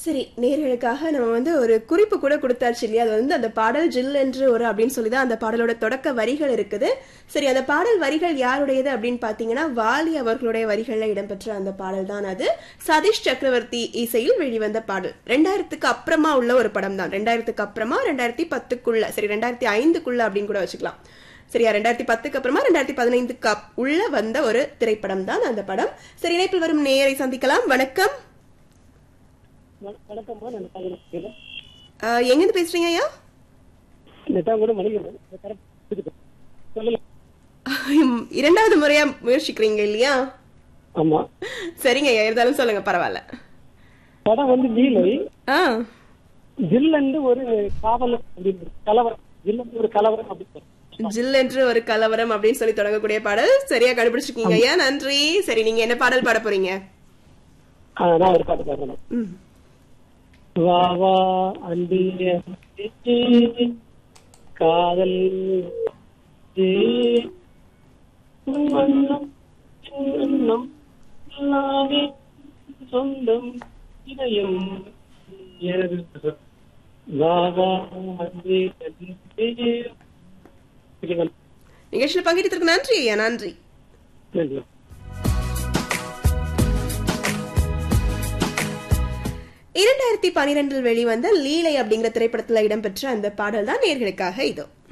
சரி நேர்களுக்காக நம்ம வந்து ஒரு குறிப்பு கூட கொடுத்தாச்சு இல்லையா அது வந்து அந்த பாடல் ஜில் என்று ஒரு அப்படின்னு சொல்லி தான் அந்த பாடலோட தொடக்க வரிகள் இருக்குது சரி அந்த பாடல் வரிகள் யாருடையது அப்படின்னு பார்த்தீங்கன்னா வாலி அவர்களுடைய வரிகளில் இடம்பெற்ற அந்த பாடல் தான் அது சதீஷ் சக்கரவர்த்தி இசையில் வெளிவந்த பாடல் ரெண்டாயிரத்துக்கு அப்புறமா உள்ள ஒரு படம் தான் ரெண்டாயிரத்துக்கு அப்புறமா ரெண்டாயிரத்தி பத்துக்குள்ள சரி ரெண்டாயிரத்தி ஐந்துக்குள்ள அப்படின்னு கூட வச்சுக்கலாம் சரியா ரெண்டாயிரத்தி பத்துக்கு அப்புறமா ரெண்டாயிரத்தி பதினைந்துக்கு அப்- உள்ள வந்த ஒரு திரைப்படம் தான் அந்த படம் சரி இணைப்பில் வரும் நேயரை சந்திக்கலாம் வணக்கம் வணக்கம்மா நான் நெட்டாங்குடி அஹ், எங்கிருந்து பேசுறீங்க ஐயா நெட்டாங்குடி மணிகண்டன் கரெக்ட் சொல்லல ஹம், இரண்டாவது முறையா முயற்சிக்கிறீங்க இல்லையா ஆமா சரிங்க ஐயா இருந்தாலும் சொல்லுங்க பரவாயில்ல படம் வந்து நீலை ஆ ஜில்லண்டு ஒரு காவலர் அப்படின்னு கலவரம் ஜில்லண்டு ஒரு கலவரம் அப்படின்னு ஜில் என்று ஒரு கலவரம் அப்படின்னு சொல்லி தொடங்கக்கூடிய பாடல் சரியா கண்டுபிடிச்சிருக்கீங்க ஐயா நன்றி சரி நீங்க என்ன பாடல் பாட போறீங்க ஆ, நான் ஒரு பாட்டு பாடுறேன் ம். வா வா அன்பிய காதல் ஏ, உன் வண்ணம் என் எண்ணம் எல்லாமே சொந்தம் இதயம் எனது வா வா அன்பே அன்பே. ஓகேவா? நிகழ்ச்சியில் பங்கெடுத்திருக்கு நன்றி ஐயா நன்றி நன்றி இரண்டாயிரத்தி பனிரெண்டில் வெளிவந்த லீலை அப்படிங்கிற திரைப்படத்துல இடம்பெற்ற அந்த பாடல் தான் நேர்களுக்காக இதோ